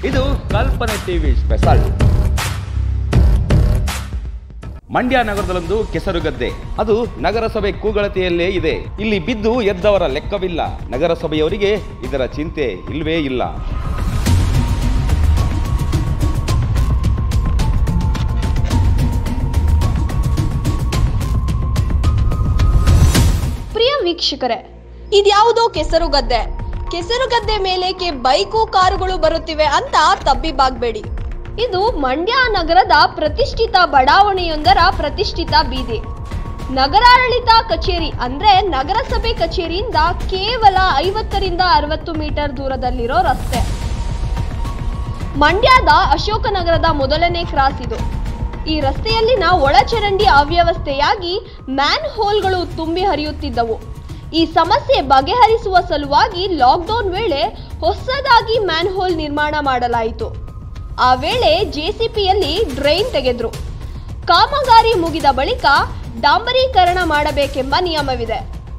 ಇದು ಕಲ್ಪನೆ TV special Mandya ನಗರದಲ್ಲೊಂದು ಕೆಸರುಗದ್ದೆ ಅದು ನಗರಸಭೆ ಕೂಗಳತೆಯಲ್ಲೇ ಇದೆ ಇಲ್ಲಿ ಬಿದ್ದು ಎದ್ದವರ ಲೆಕ್ಕವಿಲ್ಲ ನಗರಸಭೆಯವರಿಗೆ ಇದರ ಚಿಂತೆ ಇಲ್ವೇ ಇಲ್ಲ ಪ್ರಿಯ ವೀಕ್ಷಕರೇ ಇದ್ಯಾವುದೋ ಕೆಸರುಗದ್ದೆ ಕೆಸರುಗದ್ದೆ ಮೇಲೇಕೆ ಬೈಕು ಕಾರುಗಳು ಬರುತ್ತಿವೆ ಅಂತ ತಬ್ಬಿಬಾಗ್ಬೇಡಿ ಇದು ಮಂಡ್ಯ ನಗರದ ಪ್ರತಿಷ್ಠಿತ ಬಡಾವಣೆಯೊಂದರ ಪ್ರತಿಷ್ಠಿತ ಬೀದಿ ನಗರಾಡಳಿತ ಕಚೇರಿ ಅಂದ್ರೆ ನಗರಸಭೆ ಕಚೇರಿಯಿಂದ ಕೇವಲ ಐವತ್ತರಿಂದ ಅರವತ್ತು ಮೀಟರ್ ದೂರದಲ್ಲಿರೋ ರಸ್ತೆ ಮಂಡ್ಯದ ಅಶೋಕನಗರದ ಮೊದಲನೇ ಕ್ರಾಸ್ ಇದು ಈ ರಸ್ತೆಯಲ್ಲಿನ ಒಳಚರಂಡಿ ಅವ್ಯವಸ್ಥೆಯಾಗಿ ಮ್ಯಾನ್ ಹೋಲ್ಗಳು ತುಂಬಿ ಹರಿಯುತ್ತಿದ್ದವು ಈ ಸಮಸ್ಯೆ ಬಗೆಹರಿಸುವ ಸಲುವಾಗಿ ಲಾಕ್ಡೌನ್ ವೇಳೆ ಹೊಸದಾಗಿ ಮ್ಯಾನ್ ಹೋಲ್ ನಿರ್ಮಾಣ ಮಾಡಲಾಯಿತು ಆ ವೇಳೆ ಜೆಸಿಪಿಯಲ್ಲಿ ಡ್ರೈನ್ ತೆಗೆದ್ರು ಕಾಮಗಾರಿ ಮುಗಿದ ಬಳಿಕ ಡಾಂಬರೀಕರಣ ಮಾಡಬೇಕೆಂಬ ನಿಯಮವಿದೆ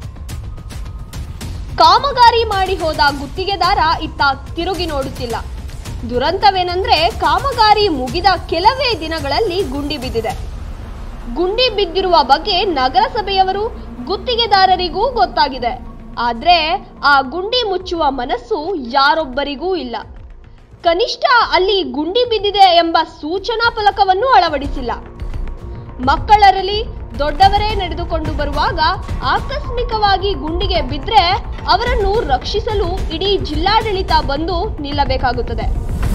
ಕಾಮಗಾರಿ ಮಾಡಿ ಹೋದ ಗುತ್ತಿಗೆದಾರ ಇತ್ತ ತಿರುಗಿ ನೋಡುತ್ತಿಲ್ಲ ದುರಂತವೇನೆಂದ್ರೆ ಕಾಮಗಾರಿ ಮುಗಿದ ಕೆಲವೇ ದಿನಗಳಲ್ಲಿ ಗುಂಡಿ ಬಿದ್ದಿದೆ ಗುಂಡಿ ಬಿದ್ದಿರುವ ಬಗ್ಗೆ ನಗರಸಭೆಯವರು ಗುತ್ತಿಗೆದಾರರಿಗೂ ಗೊತ್ತಾಗಿದೆ ಆದ್ರೆ ಆ ಗುಂಡಿ ಮುಚ್ಚುವ ಮನಸ್ಸು ಯಾರೊಬ್ಬರಿಗೂ ಇಲ್ಲ ಕನಿಷ್ಠ ಅಲ್ಲಿ ಗುಂಡಿ ಬಿದ್ದಿದೆ ಎಂಬ ಸೂಚನಾ ಫಲಕವನ್ನು ಅಳವಡಿಸಿಲ್ಲ ಮಕ್ಕಳರಲ್ಲಿ ದೊಡ್ಡವರೇ ನಡೆದುಕೊಂಡು ಬರುವಾಗ ಆಕಸ್ಮಿಕವಾಗಿ ಗುಂಡಿಗೆ ಬಿದ್ರೆ ಅವರನ್ನು ರಕ್ಷಿಸಲು ಇಡೀ ಜಿಲ್ಲಾಡಳಿತ ಬಂದು ನಿಲ್ಲಬೇಕಾಗುತ್ತದೆ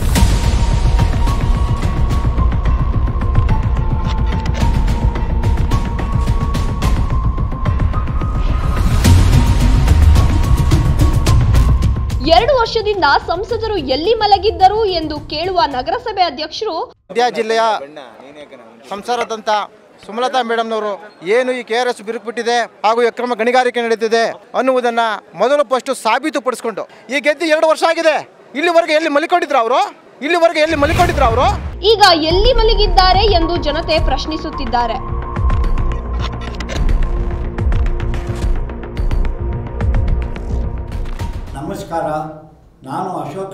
ಎರಡು ವರ್ಷದಿಂದ ಸಂಸದರು ಎಲ್ಲಿ ಮಲಗಿದ್ದರು ಎಂದು ಕೇಳುವ ನಗರಸಭೆ ಅಧ್ಯಕ್ಷರು ಮಂಡ್ಯ ಜಿಲ್ಲೆಯ ಸಂಸಾರದಂತ ಸುಮಲತಾ ಮೇಡಮ್ನವರು ಏನು ಈ ಕೆ ಆರ್ ಎಸ್ ಬಿರುಕುಬಿಟ್ಟಿದೆ ಹಾಗೂ ಅಕ್ರಮ ಗಣಿಗಾರಿಕೆ ನಡೀತಿದೆ ಅನ್ನುವುದನ್ನ ಮೊದಲು ಫಸ್ಟ್ ಸಾಬೀತುಪಡಿಸ್ಕೊಂಡು ಈ ಗೆದ್ದು ಎರಡು ವರ್ಷ ಆಗಿದೆ ಇಲ್ಲಿವರೆಗೆ ಎಲ್ಲಿ ಮಲಿಕೊಂಡಿದ್ರು ಅವರು ಇಲ್ಲಿವರೆಗೆ ಎಲ್ಲಿ ಮಲಿಕೊಂಡಿದ್ರು ಅವರು ಈಗ ಎಲ್ಲಿ ಮಲಗಿದ್ದಾರೆ ಎಂದು ಜನತೆ ಪ್ರಶ್ನಿಸುತ್ತಿದ್ದಾರೆ ನಮಸ್ಕಾರ ನಾನು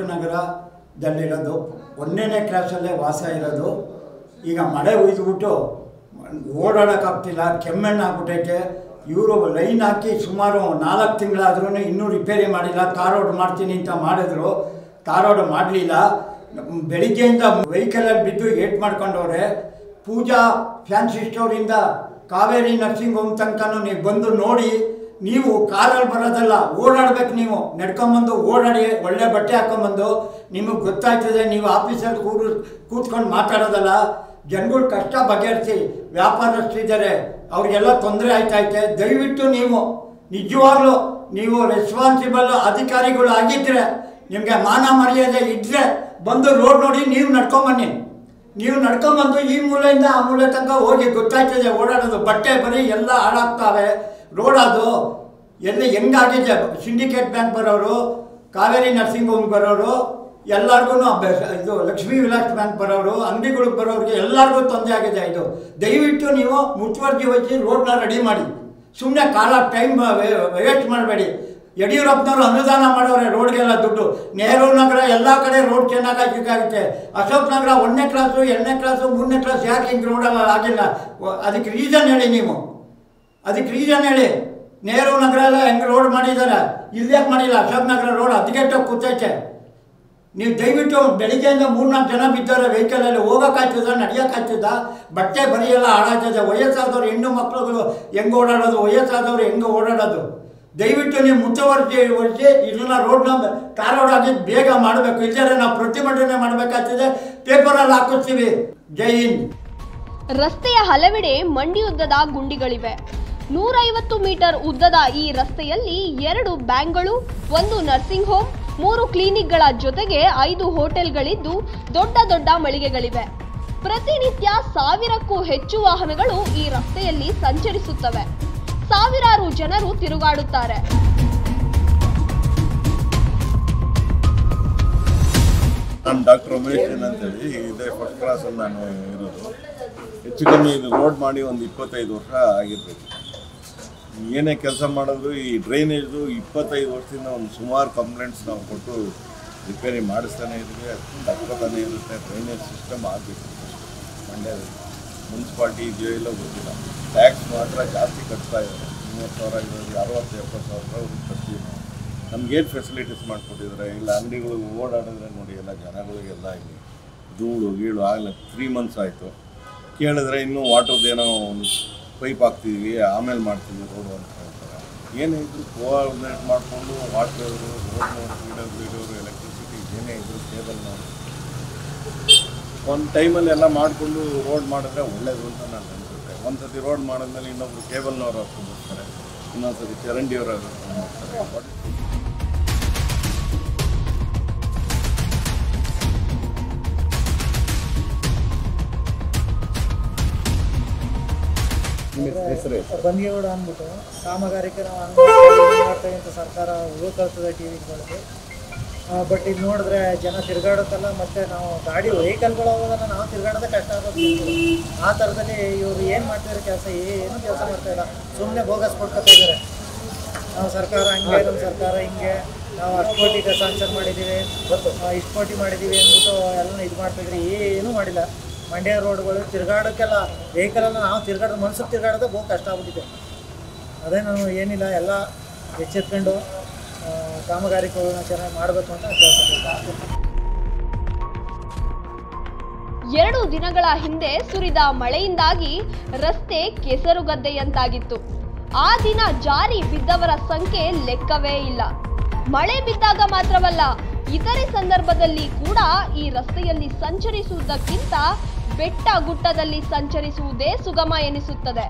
ಅಶೋಕನಗರದಲ್ಲಿರೋದು ಒಂದನೇ ಕ್ಲಾಸಲ್ಲೇ ವಾಸ ಇರೋದು ಈಗ ಮಳೆ ಉಯ್ದುಬಿಟ್ಟು ಓಡಾಡೋಕ್ಕಾಗ್ತಿಲ್ಲ ಕೆಮ್ಮೆಣ್ಣಾಗ್ಬಿಟ್ಟೈತೆ ಇವರು ಲೈನ್ ಹಾಕಿ ಸುಮಾರು ನಾಲ್ಕು ತಿಂಗಳಾದ್ರೂ ಇನ್ನೂ ರಿಪೇರಿ ಮಾಡಿಲ್ಲ ತಾರೋಡ್ ಮಾಡ್ತೀನಿ ಅಂತ ಮಾಡಿದ್ರು ತಾರೋಡ್ ಮಾಡಲಿಲ್ಲ ಬೆಳಿಗ್ಗೆಯಿಂದ ವೆಹಿಕಲಲ್ಲಿ ಬಿದ್ದು ಏಟ್ ಮಾಡ್ಕೊಂಡವ್ರೆ ಪೂಜಾ ಫ್ಯಾನ್ಸಿ ಸ್ಟೋರಿಂದ ಕಾವೇರಿ ನರ್ಸಿಂಗ್ ಹೋಮ್ ತನಕನೂ ನೀವು ಬಂದು ನೋಡಿ ನೀವು ಕಾರಲ್ಲಿ ಬರೋದಲ್ಲ ಓಡಾಡ್ಬೇಕು ನೀವು ನಡ್ಕೊಂಬಂದು ಓಡಾಡಿ ಒಳ್ಳೆ ಬಟ್ಟೆ ಹಾಕೊಂಬಂದು ನಿಮಗೆ ಗೊತ್ತಾಯ್ತದೆ ನೀವು ಆಫೀಸಲ್ಲಿ ಕೂರು ಕೂತ್ಕೊಂಡು ಮಾತಾಡೋದಲ್ಲ ಜನಗಳು ಕಷ್ಟ ಬಗೆಹರಿಸಿ ವ್ಯಾಪಾರಸ್ಥರಿದ್ದಾರೆ ಅವ್ರಿಗೆಲ್ಲ ತೊಂದರೆ ಆಯ್ತೈತೆ ದಯವಿಟ್ಟು ನೀವು ನಿಜವಾಗ್ಲೂ ನೀವು ರೆಸ್ಪಾನ್ಸಿಬಲ್ ಅಧಿಕಾರಿಗಳು ಆಗಿದ್ದರೆ ನಿಮಗೆ ಮಾನ ಮರ್ಯಾದೆ ಇದ್ದರೆ ಬಂದು ರೋಡ್ ನೋಡಿ ನೀವು ನಡ್ಕೊಂಬನ್ನಿ ನೀವು ನಡ್ಕೊಂಬಂದು ಈ ಮೂಲೆಯಿಂದ ಆ ಮೂಲೆ ತನಕ ಹೋಗಿ ಗೊತ್ತಾಯ್ತದೆ ಓಡಾಡೋದು ಬಟ್ಟೆ ಬರೀ ಎಲ್ಲ ಹಾಳಾಗ್ತಾವೆ ರೋಡ್ ಅದು ಎಲ್ಲಿ ಹೆಂಗಾಗಿದೆ ಸಿಂಡಿಕೇಟ್ ಬ್ಯಾಂಕ್ ಬರೋರು ಕಾವೇರಿ ನರ್ಸಿಂಗ್ ಹೋಮ್ ಬರೋರು ಎಲ್ಲರಿಗೂ ಇದು ಲಕ್ಷ್ಮೀ ವಿಲಾಸ್ ಬ್ಯಾಂಕ್ ಬರೋರು ಅಂಗಡಿಗಳಿಗೆ ಬರೋರಿಗೆ ಎಲ್ಲರಿಗೂ ತೊಂದರೆ ಆಗಿದೆ ಇದು ದಯವಿಟ್ಟು ನೀವು ಮುತುವರ್ಜಿ ವಹಿಸಿ ರೋಡ್ನ ರೆಡಿ ಮಾಡಿ ಸುಮ್ಮನೆ ಕಾಲ ಟೈಮ್ ವೇಸ್ಟ್ ಮಾಡಬೇಡಿ ಯಡಿಯೂರಪ್ಪನವರು ಅನುದಾನ ಮಾಡೋರೆ ರೋಡ್ಗೆಲ್ಲ ದುಡ್ಡು ನೆಹರು ನಗರ ಎಲ್ಲ ಕಡೆ ರೋಡ್ ಚೆನ್ನಾಗಾಗುತ್ತೆ ಅಶೋಕ್ ನಗರ ಒಂದನೇ ಕ್ಲಾಸು ಎರಡನೇ ಕ್ಲಾಸು ಮೂರನೇ ಕ್ಲಾಸ್ ಯಾಕೆ ಹಿಂಗೆ ರೋಡಲ್ಲ ಆಗಿಲ್ಲ ವ- ಅದಕ್ಕೆ ರೀಸನ್ ಹೇಳಿ ನೀವು ಅದಕ್ಕೆ ರೀಸನ್ ಹೇಳಿ ನೆಹರು ನಗರ ಎಲ್ಲ ಹೆಂಗೆ ರೋಡ್ ಮಾಡಿದ್ದಾರೆ ಇಲ್ಯಾಕೆ ಮಾಡಿಲ್ಲ ಅಶೋಕ್ ನಗರ ರೋಡ್ ಹದಗೆಟ್ಟೋಗಿ ಕೂತೈತೆ ನೀವು ದಯವಿಟ್ಟು ಬೆಳಿಗ್ಗೆಯಿಂದ ಮೂರ್ನಾಲ್ಕು ಜನ ಬಿದ್ದಾರೆ ವೆಹಿಕಲಲ್ಲಿ ಹೋಗೋಕ್ಕಾಗ್ತದ ನಡೆಯೋಕ್ಕಾಗ್ತದ ಬಟ್ಟೆ ಬರೀ ಎಲ್ಲ ಹಾಳಾಗ್ತದೆ ವಯಸ್ಸಾದವ್ರು ಹೆಣ್ಣು ಮಕ್ಕಳುಗಳು ಹೆಂಗೆ ಓಡಾಡೋದು ವಯಸ್ಸಾದವ್ರು ಹೆಂಗೆ ಓಡಾಡೋದು ದಯವಿಟ್ಟು ನೀವು ಮುತುವರ್ಜಿ ವಹಿಸಿ ಇದನ್ನ ರೋಡ್ನ ಟಾರ್ ರೋಡ್ ಆಗಿದ್ದು ಬೇಗ ಮಾಡಬೇಕು ಇಲ್ಲದೇ ನಾವು ಪ್ರತಿಭಟನೆ ಮಾಡಬೇಕಾಗ್ತದೆ ಪೇಪರಲ್ಲಿ ಹಾಕಿಸ್ತೀವಿ ಜೈ ಹಿಂದ್ ರಸ್ತೆಯ ಹಲವೆಡೆ ಮಂಡಿ ಉದ್ದದ ಗುಂಡಿಗಳಿವೆ ನೂರೈವತ್ತು ಮೀಟರ್ ಉದ್ದದ ಈ ರಸ್ತೆಯಲ್ಲಿ ಎರಡು ಬ್ಯಾಂಕ್ಗಳು ಒಂದು ನರ್ಸಿಂಗ್ ಹೋಮ್ ಮೂರು ಕ್ಲಿನಿಕ್ಗಳ ಜೊತೆಗೆ ಐದು ಹೋಟೆಲ್ಗಳಿದ್ದು ದೊಡ್ಡ ದೊಡ್ಡ ಮಳಿಗೆಗಳಿವೆ ಪ್ರತಿನಿತ್ಯ ಸಾವಿರಕ್ಕೂ ಹೆಚ್ಚು ವಾಹನಗಳು ಈ ರಸ್ತೆಯಲ್ಲಿ ಸಂಚರಿಸುತ್ತವೆ ಸಾವಿರಾರು ಜನರು ತಿರುಗಾಡುತ್ತಾರೆ ನಾನು ಡಾಕ್ಟರ್ ಉಮೇಶ್ ಜೈನ್ ಅಂತೇಳಿ ಇದೇ ಫಸ್ಟ್ ಕ್ಲಾಸ್ ನಾನು ಇರೋದು ಹೆಚ್ಚು ಕಮ್ಮಿ ಇದು ರೋಡ್ ಮಾಡಿ ಒಂದು ಇಪ್ಪತ್ತೈದು ವರ್ಷ ಆಗಿರ್ಬೇಕು ಏನೇ ಕೆಲಸ ಮಾಡಿದ್ರು ಈ ಡ್ರೈನೇಜ್ದು ಇಪ್ಪತ್ತೈದು ವರ್ಷದಿಂದ ಒಂದು ಸುಮಾರು ಕಂಪ್ಲೇಂಟ್ಸ್ ನಾವು ಕೊಟ್ಟು ರಿಪೇರಿ ಮಾಡಿಸ್ತಾನೆ ಇದ್ವಿ ತಕ್ಕೋತಾನೆ ಇರುತ್ತೆ ಡ್ರೈನೇಜ್ ಸಿಸ್ಟಮ್ ಆಗಬೇಕು ಮಂಡ್ಯದಲ್ಲಿ ಮುನ್ಸಿಪಾಲ್ಟಿ ಇದೆಯೋ ಇಲ್ಲೋ ಗೊತ್ತಿಲ್ಲ ಟ್ಯಾಕ್ಸ್ ಮಾತ್ರ ಜಾಸ್ತಿ ಕಟ್ತಾ ಇದ್ದಾರೆ ಮೂವತ್ತು ಸಾವಿರ ಇರೋದು ಅರವತ್ತು ಎಪ್ಪತ್ತು ಸಾವಿರ ರೂಪಾಯಿ ಅವ್ರಿಗೆ ಕಟ್ತೀವಿ ನಾವು ನಮ್ಗೇನು ಫೆಸಿಲಿಟೀಸ್ ಮಾಡಿಕೊಟ್ಟಿದ್ದಾರೆ ಇಲ್ಲ ಅಂಗಡಿಗಳು ಓಡಾಡಿದ್ರೆ ನೋಡಿ ಎಲ್ಲ ಜನಗಳಿಗೆಲ್ಲ ಇಲ್ಲಿ ಧೂಳು ಗೀಳು ಆಗಲಿ ತ್ರೀ ಮಂತ್ಸ್ ಆಯಿತು ಕೇಳಿದ್ರೆ ಇನ್ನೂ ವಾಟರ್ದು ಏನೋ ಒಂದು ಪೈಪ್ ಹಾಕ್ತಿದ್ವಿ ಆಮೇಲೆ ಮಾಡ್ತೀವಿ ರೋಡು ಅಂತ ಹೇಳ್ತಾರೆ ಏನೇ ಇದ್ರು ಕೋಆರ್ಡಿನೇಟ್ ಮಾಡಿಕೊಂಡು ವಾಟರ್ ರೋಡ್ನವರು ಫೀಡರ್ ಬೀಡೋರು ಎಲೆಕ್ಟ್ರಿಸಿಟಿ ಏನೇ ಇದ್ರು ಕೇಬಲ್ನವರು ಒಂದು ಟೈಮಲ್ಲಿ ಎಲ್ಲ ಮಾಡಿಕೊಂಡು ರೋಡ್ ಮಾಡಿದ್ರೆ ಒಳ್ಳೇದು ಅಂತ ನಾನು ಅನಿಸುತ್ತೆ ಒಂದು ಸತಿ ರೋಡ್ ಮಾಡಿದ್ಮೇಲೆ ಇನ್ನೊಬ್ರು ಕೇಬಲ್ನವ್ರು ಹಾಕ್ಕೊಂಡು ಹೋಗ್ತಾರೆ ಇನ್ನೊಂದು ಸತಿ ಚರಂಡಿಯವರು ಹಾಕ್ಕೊಂಡು ಹೋಗ್ತಾರೆ ಬಟ್ ಬಂದಿಗೌಡ ಅಂದ್ಬಿಟ್ಟು ಕಾಮಗಾರಿಕೆ ನಾವು ಹಂಗೆ ಮಾಡ್ತಾ ಅಂತ ಸರ್ಕಾರ ಕಳ್ತದೆ ಟಿ ವಿಗಳಿಗೆ ಬಟ್ ಇದು ನೋಡಿದ್ರೆ ಜನ ತಿರ್ಗಾಡೋಕ್ಕಲ್ಲ ಮತ್ತೆ ನಾವು ಗಾಡಿ ವೆಹಿಕಲ್ಗಳು ಹೋಗೋದನ್ನ ನಾವು ತಿರ್ಗಾಡೋದೇ ಕಷ್ಟ ಆಗೋದು ಆ ಥರದಲ್ಲಿ ಇವರು ಏನು ಮಾಡ್ತಿದ್ದಾರೆ ಕೆಲಸ ಏನು ಕೆಲಸ ಮಾಡ್ತಾ ಇಲ್ಲ ಸುಮ್ಮನೆ ಬೋಗಸ್ ಕೊಡ್ಕೊತಾ ಇದ್ದಾರೆ ನಾವು ಸರ್ಕಾರ ಹಂಗೆ ನಮ್ಮ ಸರ್ಕಾರ ಹಿಂಗೆ ನಾವು ಅಷ್ಟು ಕೋಟಿಗೆ ಸಾಂಕ್ಷನ್ ಮಾಡಿದ್ದೀವಿ ಆ, ಇಷ್ಟು ಕೋಟಿ ಮಾಡಿದ್ದೀವಿ ಅಂದ್ಬಿಟ್ಟು ಎಲ್ಲ ಇದು ಮಾಡ್ತಿದ್ರಿ ಏನೂ ಮಾಡಿಲ್ಲ ಮಂಡ್ಯ ರೋಡ್ಗಳು ತಿರ್ಗಾಡೋಕ್ಕೆಲ್ಲ ವೆಹಿಕಲೆಲ್ಲ ನಾವು ತಿರ್ಗಾಡೋ ಮನ್ಸಿಗೆ ತಿರ್ಗಾಡೋದೇ ಬಹು ಕಷ್ಟ ಆಗ್ಬಿಟ್ಟಿದೆ ಅದೇ ನಾವು ಏನಿಲ್ಲ ಎಲ್ಲ ಎಚ್ಚೆತ್ಕೊಂಡು ಆ, ಕಾಮಗಾರಿಗಳನ್ನ ಚೆನ್ನಾಗಿ ಮಾಡಬೇಕು ಅಂತ ಕೇಳ್ಕೊಬೇಕು ಎರಡು ದಿನಗಳ ಹಿಂದೆ ಸುರಿದ ಮಳೆಯಿಂದಾಗಿ ರಸ್ತೆ ಕೆಸರುಗದ್ದೆಯಂತಾಗಿತ್ತು ಆ ದಿನ ಜಾರಿ ಬಿದ್ದವರ ಸಂಖ್ಯೆ ಲೆಕ್ಕವೇ ಇಲ್ಲ ಮಳೆ ಬಿದ್ದಾಗ ಮಾತ್ರವಲ್ಲ ಇತರೆ ಸಂದರ್ಭದಲ್ಲಿ ಕೂಡ ಈ ರಸ್ತೆಯಲ್ಲಿ ಸಂಚರಿಸುವುದಕ್ಕಿಂತ ಬೆಟ್ಟ ಗುಟ್ಟದಲ್ಲಿ ಸಂಚರಿಸುವುದೇ ಸುಗಮ ಎನಿಸುತ್ತದೆ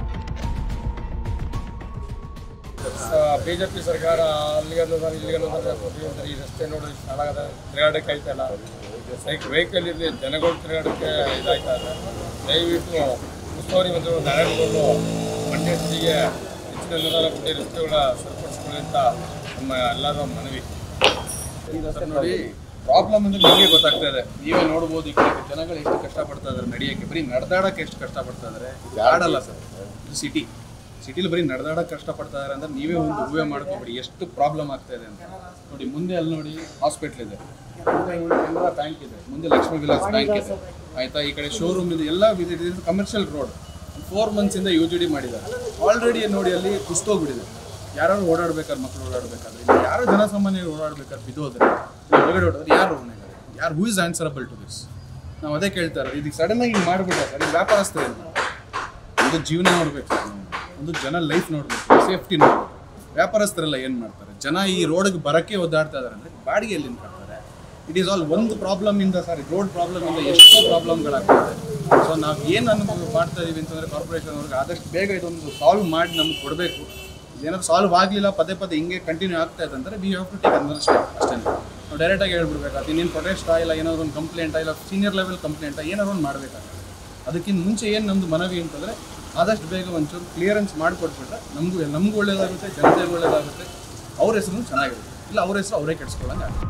ಬಿ ಜೆ ಪಿ ಸರ್ಕಾರ ಅಲ್ಲಿಗಂದು ಇಲ್ಲಿಗಂದು ಈ ರಸ್ತೆ ನೋಡಿ ಹಾಳಾಗದ ತಿರುಗಾಡಕ್ಕೆ ಆಯ್ತಲ್ಲ ಸೈಕ್ ವೆಹಿಕಲ್ ಇರಲಿ ಜನಗಳು ತಿರುಗಾಡಕ್ಕೆ ಇದಾಯ್ತಾ ಇದೆ ದಯವಿಟ್ಟು ಉಸ್ತುವಾರಿ ಮಂತ್ರಿಗಳು ನಾರಾಯಣಗೌಡರು ಮಂಡ್ಯ ಜಿಲ್ಲೆಗೆ ಹೆಚ್ಚಿನ ಅನುದಾನ ಕೊಟ್ಟು ರಸ್ತೆಗಳ ಸರಿಪಡಿಸ್ಕೊಳ್ಳಿ ಅಂತ ನಮ್ಮ ಎಲ್ಲರ ಮನವಿ ನೋಡಿ ಪ್ರಾಬ್ಲಮ್ ಅಂದ್ರೆ ನಿಮಗೆ ಗೊತ್ತಾಗ್ತಾ ಇದೆ ನೀವೇ ನೋಡ್ಬೋದು ಈ ಕಡೆ ಜನಗಳು ಎಷ್ಟು ಕಷ್ಟಪಡ್ತಾ ಇದಾರೆ ನಡೆಯಕ್ಕೆ ಬರೀ ನಡೆದಾಡಕ್ಕೆ ಎಷ್ಟು ಕಷ್ಟಪಡ್ತಾ ಇದಾರೆ ಆಡಲ್ಲ ಸರ್ ಇದು ಸಿಟಿ ಸಿಟಿಲಿ ಬರೀ ನಡೆದಾಡಕ್ಕೆ ಕಷ್ಟಪಡ್ತಾ ಇದಾರೆ ಅಂದ್ರೆ ನೀವೇ ಒಂದು ಊಹೆ ಮಾಡ್ಕೊಬಿಡಿ ಎಷ್ಟು ಪ್ರಾಬ್ಲಮ್ ಆಗ್ತಾ ಇದೆ ಅಂತ ನೋಡಿ ಮುಂದೆ ಅಲ್ಲಿ ನೋಡಿ ಹಾಸ್ಪಿಟ್ಲ್ ಇದೆ ಮುಂದೆ ಕೆನರಾ ಬ್ಯಾಂಕ್ ಇದೆ ಮುಂದೆ ಲಕ್ಷ್ಮೀ ವಿಲಾಸ್ ಬ್ಯಾಂಕ್ ಇದೆ ಆಯ್ತಾ ಈ ಕಡೆ ಶೋರೂಮ್ ಇದೆ ಎಲ್ಲ ಕಮರ್ಷಿಯಲ್ ರೋಡ್ ಫೋರ್ ಮಂತ್ಸ್ ಇಂದ ಯು ಜಿ ಡಿ ಮಾಡಿದ್ದಾರೆ ಆಲ್ರೆಡಿ ನೋಡಿ ಅಲ್ಲಿ ಕುಸ್ತೋಗ್ಬಿಟ್ಟಿದೆ ಯಾರು ಓಡಾಡ್ಬೇಕಾದ್ರೆ ಮಕ್ಕಳು ಓಡಾಡ್ಬೇಕಾದ್ರೆ ಇಲ್ಲಿ ಯಾರು ಜನಸಾಮಾನ್ಯರು ಓಡಾಡ್ಬೇಕಾದ್ರೆ ಬಿದ್ದೋದ್ರೆ ಇಲ್ಲಿ ಹೊರಗಡೆ ಓಡೋದ್ರೆ ಯಾರು ಹೊಣೆಗಾರ ಯಾರು who is answerable to this ನಾವು ಅದೇ ಕೇಳ್ತಾ ಇರೋದು ಇದಕ್ಕೆ ಸಡನ್ ಆಗಿ ಹಿಂಗೆ ಮಾಡ್ಬಿಟ್ರೆ ಸರ್ ಇದು ವ್ಯಾಪಾರಸ್ಥರು ಏನು ಒಂದು ಜೀವನ ನೋಡ್ಬೇಕು ಸರ್ ನಾವು. ಒಂದು ಜನ ಲೈಫ್ ನೋಡ್ಬೇಕು ಸೇಫ್ಟಿ ನೋಡ್ಬೇಕು ವ್ಯಾಪಾರಸ್ಥರೆಲ್ಲ ಏನು ಮಾಡ್ತಾರೆ ಜನ ಈ ರೋಡ್ಗೆ ಬರಕ್ಕೆ ಒದ್ದಾಡ್ತಾ ಇದಾರೆ ಅಂದರೆ ಬಾಡಿಗೆ ಎಲ್ಲಿಂದ ಕಟ್ತಾರೆ ಇಟ್ ಈಸ್ ಆಲ್ ಒಂದು ಪ್ರಾಬ್ಲಮ್ ಇಂದ ಸರ್ ರೋಡ್ ಪ್ರಾಬ್ಲಮ್ ಇಂದ ಎಷ್ಟೋ ಪ್ರಾಬ್ಲಮ್ಗಳಾಗ್ತದೆ ಸೊ ನಾವು ಏನು ಅನುಭವ ಮಾಡ್ತಾ ಇದೀವಿ ಅಂತಂದರೆ ಕಾರ್ಪೊರೇಷನ್ ಅವ್ರಿಗೆ ಆದಷ್ಟು ಬೇಗ ಇದೊಂದು ಸಾಲ್ವ್ ಮಾಡಿ ನಮ್ಗೆ ಕೊಡಬೇಕು ಇದೇನಾದ್ರು ಸಾಲ್ವ್ ಆಗಲಿಲ್ಲ ಪದೇ ಪದೇ ಹಿಂಗೆ ಕಂಟಿನ್ಯೂ ಆಗ್ತಾ ಇದೆ ಅಂದರೆ we have to take another step ಅಷ್ಟೇ ನಾವು ಡೈರೆಕ್ಟಾಗಿ ಹೇಳ್ಬಿಡ್ಬೇಕು ಅದು ಇನ್ನೇನು ಪ್ರೊಟೆಸ್ಟಾ ಇಲ್ಲ ಏನಾದ್ರು ಒಂದು ಕಂಪ್ಲೇಂಟಾ ಇಲ್ಲ ಸೀನಿಯರ್ ಲೆವೆಲ್ ಕಂಪ್ಲೇಂಟಾ ಏನಾದ್ರು ಒಂದು ಮಾಡಬೇಕಾಗುತ್ತೆ ಅದಕ್ಕಿಂತ ಮುಂಚೆ ಏನು ನಮ್ಮದು ಮನವಿ ಅಂತಂದರೆ ಆದಷ್ಟು ಬೇಗ ಒಂಚೂರು ಕ್ಲಿಯರೆನ್ಸ್ ಮಾಡಿಕೊಟ್ಬಿಟ್ರೆ ನಮಗೂ ನಮಗೂ ಒಳ್ಳೇದಾಗುತ್ತೆ ಜನತೆಗೂ ಒಳ್ಳೇದಾಗುತ್ತೆ ಅವ್ರ ಹೆಸರು ಚೆನ್ನಾಗಿರುತ್ತೆ ಇಲ್ಲ ಅವ್ರ ಹೆಸರು ಅವರೇ ಕೆಡಿಸ್ಕೊಳ್ಳಂಗೆ ಆಗುತ್ತೆ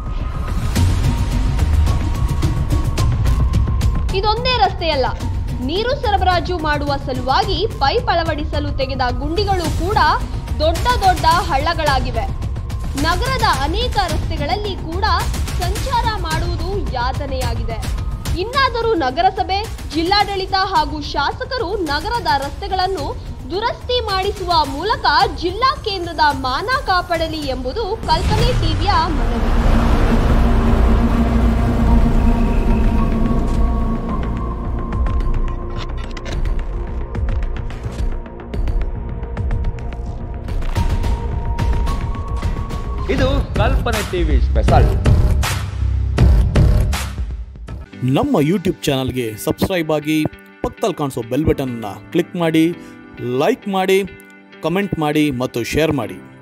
ಇದೊಂದೇ ರಸ್ತೆಯಲ್ಲ ನೀರು ಸರಬರಾಜು ಮಾಡುವ ಸಲುವಾಗಿ ಪೈಪ್ ಅಳವಡಿಸಲು ತೆಗೆದ ಗುಂಡಿಗಳು ಕೂಡ ದೊಡ್ಡ ದೊಡ್ಡ ಹಳ್ಳಗಳಾಗಿವೆ ನಗರದ ಅನೇಕ ರಸ್ತೆಗಳಲ್ಲಿ ಕೂಡ ಸಂಚಾರ ಮಾಡುವುದು ಯಾತನೆಯಾಗಿದೆ ಇನ್ನಾದರೂ ನಗರಸಭೆ ಜಿಲ್ಲಾಡಳಿತ ಹಾಗೂ ಶಾಸಕರು ನಗರದ ರಸ್ತೆಗಳನ್ನು ದುರಸ್ತಿ ಮಾಡಿಸುವ ಮೂಲಕ ಜಿಲ್ಲಾ ಕೇಂದ್ರದ ಮಾನ ಕಾಪಾಡಲಿ ಎಂಬುದು ಕಲ್ಪನೆ ಟಿವಿಯ ಮನವಿ ಇದು ಕಲ್ಪನೆ ಟಿವಿ ಸ್ಪೆಷಲ್ ನಮ್ಮ ಯೂಟ್ಯೂಬ್ ಚಾನಲ್ಗೆ ಸಬ್ಸ್ಕ್ರೈಬ್ ಆಗಿ ಪಕ್ಕದಲ್ಲಿ ಕಾಣಿಸೋ ಬೆಲ್ ಬಟನ್ನ ಕ್ಲಿಕ್ ಮಾಡಿ ಲೈಕ್ ಮಾಡಿ ಕಮೆಂಟ್ ಮಾಡಿ ಮತ್ತು ಶೇರ್ ಮಾಡಿ